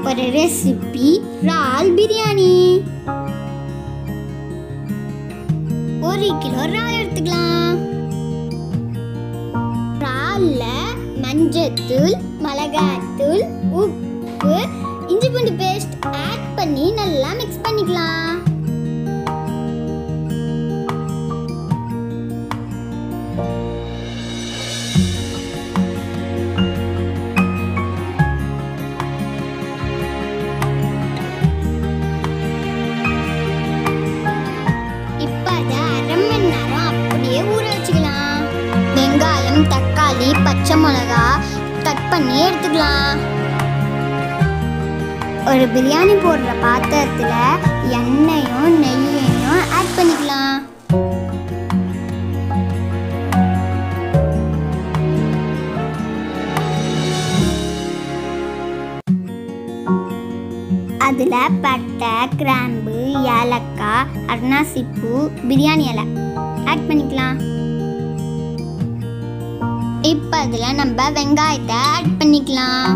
போகிற ரெசிபி இறால் பிரியாணி ஒரு கிலோ இறால் எடுத்துக்கலாம் இறால்ல மஞ்சத்தூள் மிளகாத்தூள் உப்பு இஞ்சி பூண்டு பேஸ்ட் ஆட் பண்ணி நல்லா மிக்ஸ் பண்ணிக்கலாம் இப்போ அதை அரை மணி நேரம் அப்படியே ஊற வச்சுக்கலாம் வெங்காயம் தக்காளி பச்சை மிளகா கட் பண்ணி எடுத்துக்கலாம் ஒரு பிரியாணி போடுற பாத்திரத்துல எண்ணெயும் நெய்யையும் ஆட் பண்ணிக்கலாம் அதில் பட்டை கிராம்பு ஏலக்காய் அருணாசிப்பூ பிரியாணி இலை ஆட் பண்ணிக்கலாம் இப்போ அதில் நம்ம வெங்காயத்தை ஆட் பண்ணிக்கலாம்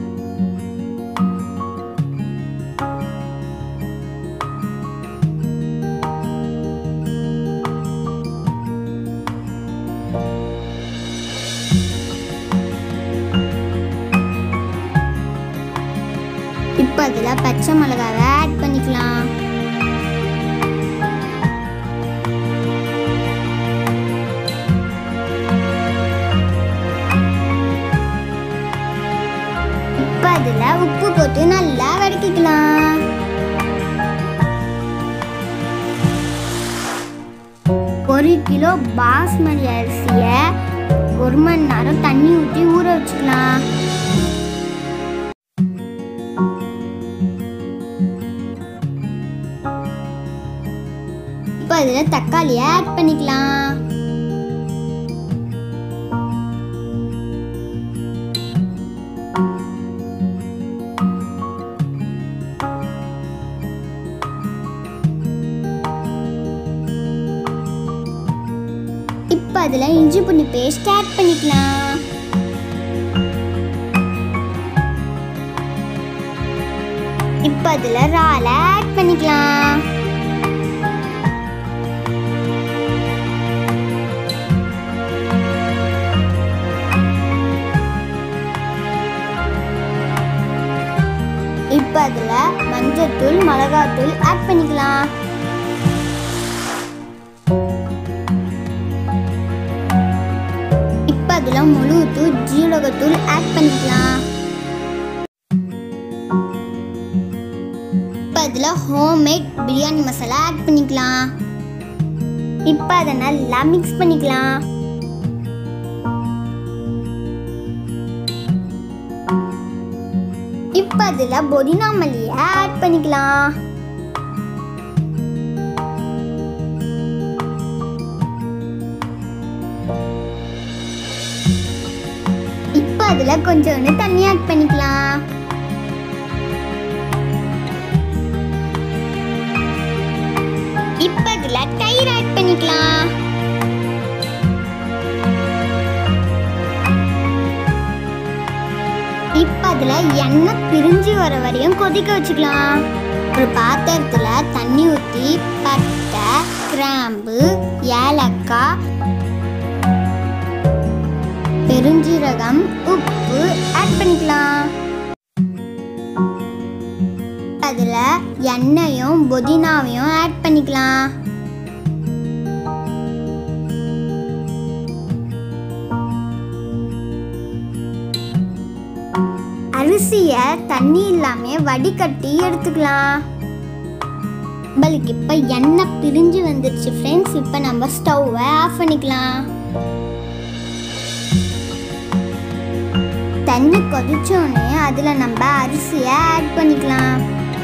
இப்போ அதில் பச்சை மிளகாவை ஆட் பண்ணிக்கலாம் இப்போ அதில் உப்பு போட்டு நல்லா வதக்கிக்கலாம் ஒரு கிலோ பாஸ்மதி அரிசியை ஒரு மணி நேரம் தண்ணி ஊற்றி ஊற வச்சுக்கலாம் இப்போ அதில் தக்காளியை ஆட் பண்ணிக்கலாம் இப்போ அதில் இஞ்சி பூண்டு பேஸ்ட் ஆட் பண்ணிக்கலாம் இப்போ அதில் இறாலை ஆட் பண்ணிக்கலாம் இப்போ அதில் மஞ்சத்தூள் மிளகாத்தூள் ஆட் பண்ணிக்கலாம் இப்போ அதில் முழுத்தூள் ஜீரகத்தூள் ஆட் பண்ணிக்கலாம் இப்போ அதில் ஹோம்மேட் பிரியாணி மசாலா ஆட் பண்ணிக்கலாம் இப்போ அதை நல்லா மிக்ஸ் பண்ணிக்கலாம் இப்போ அதில் புதினா மல்லியை ஆட் பண்ணிக்கலாம் இப்போ அதில் கொஞ்சோண்டு தண்ணி ஆட் பண்ணிக்கலாம் இப்போ அதில் தயிர் ஆட் பண்ணிக்கலாம் இப்போ அதில் எண்ணெய் பிரிஞ்சு வர வரையும் கொதிக்க வச்சுக்கலாம் ஒரு பாத்திரத்தில் தண்ணி ஊற்றி பட்டை கிராம்பு ஏலக்காய் பெருஞ்சீரகம் உப்பு ஆட் பண்ணிக்கலாம் அதில் எண்ணெயும் புதினாவையும் ஆட் பண்ணிக்கலாம் அரிசியை தண்ணி இல்லாம வடிகட்டி எடுத்துக்கலாம் நம்மளுக்கு இப்போ எண்ணெய் பிரிஞ்சு வந்துருச்சு ஃப்ரெண்ட்ஸ் இப்போ நம்ம ஸ்டவ்வை ஆஃப் பண்ணிக்கலாம் தண்ணி கொதிச்சோடனே அதில் நம்ம அரிசியை ஆட் பண்ணிக்கலாம்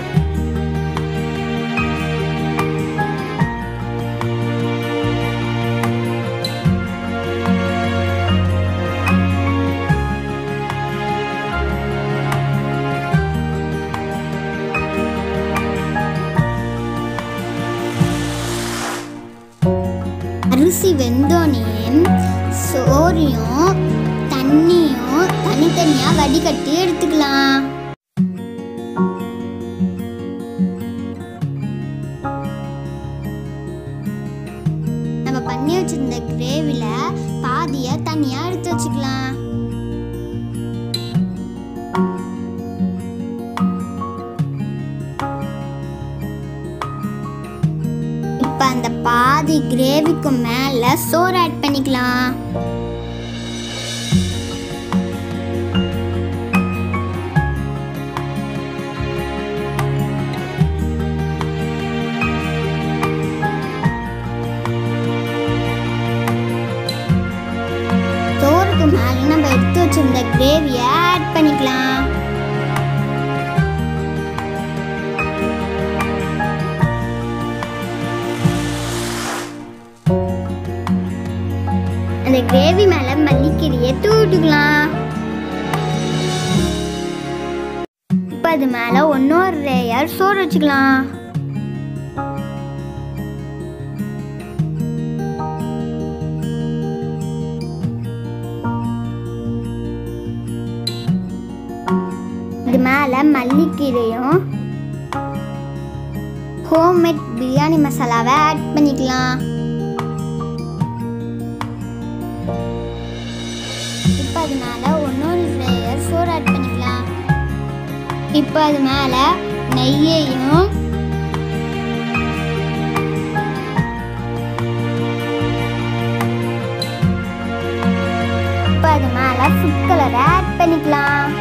அரிசி வெந்தோடனே சோறையும் தண்ணியும் தனித்தனியாக வடிகட்டி எடுத்துக்கலாம் பண்ணி வச்சிருந்த கிரேவியில் பாதியை தனியாக எடுத்து வச்சுக்கலாம் இப்போ அந்த பாதி கிரேவிக்கு மேலே சோறு ஆட் பண்ணிக்கலாம் சோறுக்கு மேலே நம்ம எடுத்து வச்சிருந்த கிரேவியை ஆட் பண்ணிக்கலாம் அந்த கிரேவி மேலே மல்லிக்கீரையை தூட்டுக்கலாம் இப்போ அது மேலே இன்னொரு லேயர் சோறு வச்சுக்கலாம் இது மேலே மல்லிக்கீரையும் ஹோம்மேட் பிரியாணி மசாலாவை ஆட் பண்ணிக்கலாம் இப்போ அது மேலே இன்னொரு லேயர் சோறு ஆட் பண்ணிக்கலாம் இப்போ அது மேலே நெய்யையும் இப்போ அது மேலே ஃபுட் கலரை ஆட் பண்ணிக்கலாம்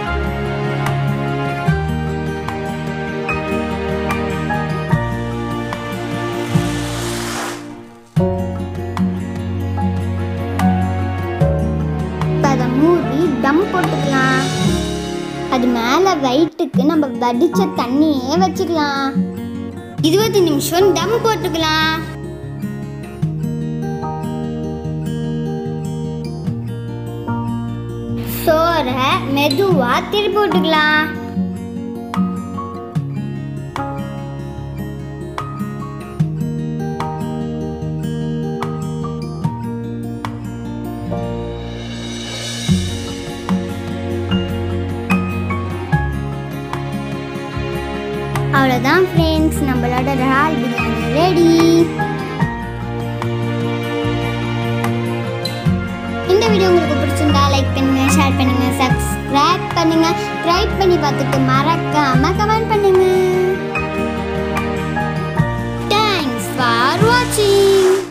இப்போ அதை மூடி தம் போட்டுக்கலாம் அது மேலே வயிற்றுக்கு நம்ம வடிச்ச தண்ணியே வச்சுக்கலாம் இருபது நிமிஷம் தம் போட்டுக்கலாம் சோறை மெதுவா திருப்பி போட்டுக்கலாம் அவ்வளோதான் ஃப்ரெண்ட்ஸ் நம்மளோட இறால் பிரியாணி ரெடி இந்த வீடியோ உங்களுக்கு பிடிச்சிருந்தா லைக் பண்ணுங்க ஷேர் பண்ணுங்க சப்ஸ்கிரைப் பண்ணுங்க ட்ரை பண்ணி பார்த்துட்டு மறக்காம கமெண்ட் பண்ணுங்க தேங்க்ஸ் ஃபார் வாட்சிங்